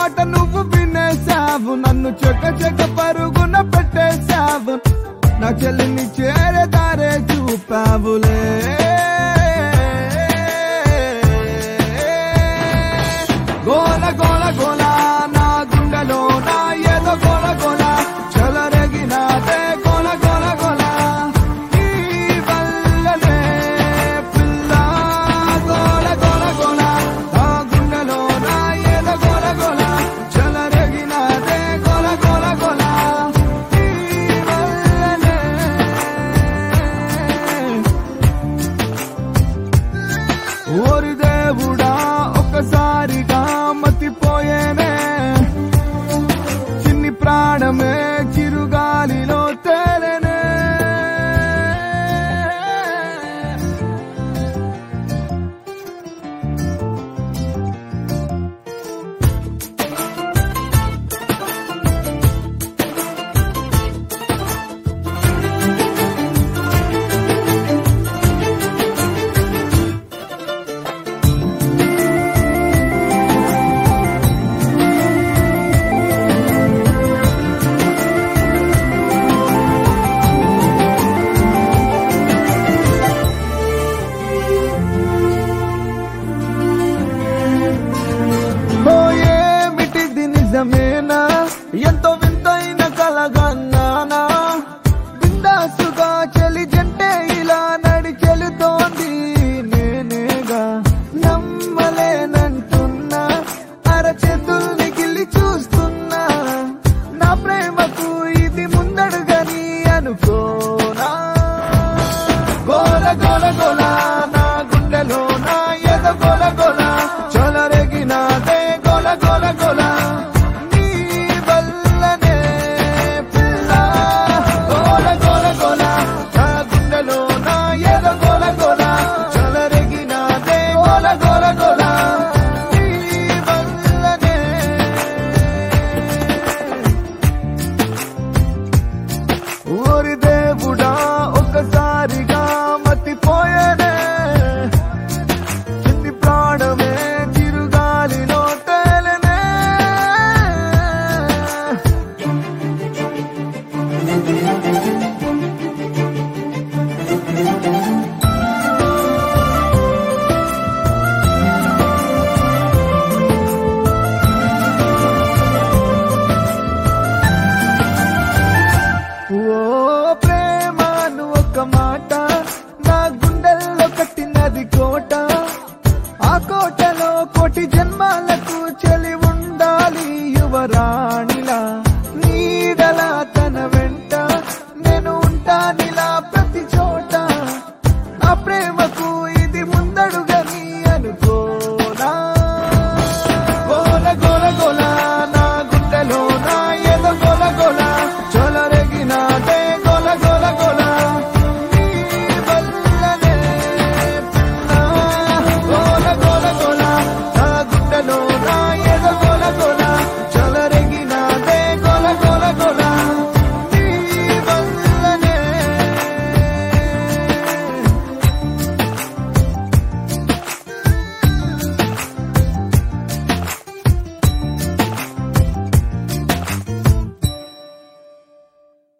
మాట నువ్వు వినేసావు నన్ను చెక్క చెక్క పరుగున పెట్టేశావు నా చెల్లిని చేరదారే చూపావులే గోల గోల గోల నా గుండెలో నా ఏదో గోల గోల చెలరగినాదే గోల గోల గోల ఈ వల్లనే పిల్ల గోల గోల గోల నా గుండెలో నా ఏదో గోల గోల చెలరగినాదే గోల గోల గోల ఈ వల్లనే ఓరి దేవుడా ఒక్కసారిగా మతిపోయేనే చిన్ని ప్రాణమే చిరుగాలిలో తేలనే ఓ ఏమిటిది నిజమేనా ఎంతో వింతైన కలగన్నానా బిందాసుగా చెలి జంటే ఇలా నడిచెలుతోంది నేనేగా నమ్మలేనంటున్నా అరచేతుల్ని గిల్లి చూస్తున్నా నా ప్రేమకు ఇది ముందడుగని అనుకోనా గోల గోల గోల నా గుండెలో నా ఎద గోల గోల చొలరెగినాదే గోల గోల గోల నీ వల్లనే పిల్ల గోల గోల గోల నా గుండెలో నా ఎద గోల గోల చొలరెగినాదే గోల గోల గోల నీ వల్లనే ఓరి దేవుడా ఒక్కసారిగా మతిపోయేనే చిన్ని ప్రాణమే చిరుగాలిలో తేలనే ఓ ప్రేమను ఒక మాట నా గుండెల్లో కట్టినది కోట ఆ కోటలో కోటి జన్మాలకు చెలి ఉండాలి యువరాణిలా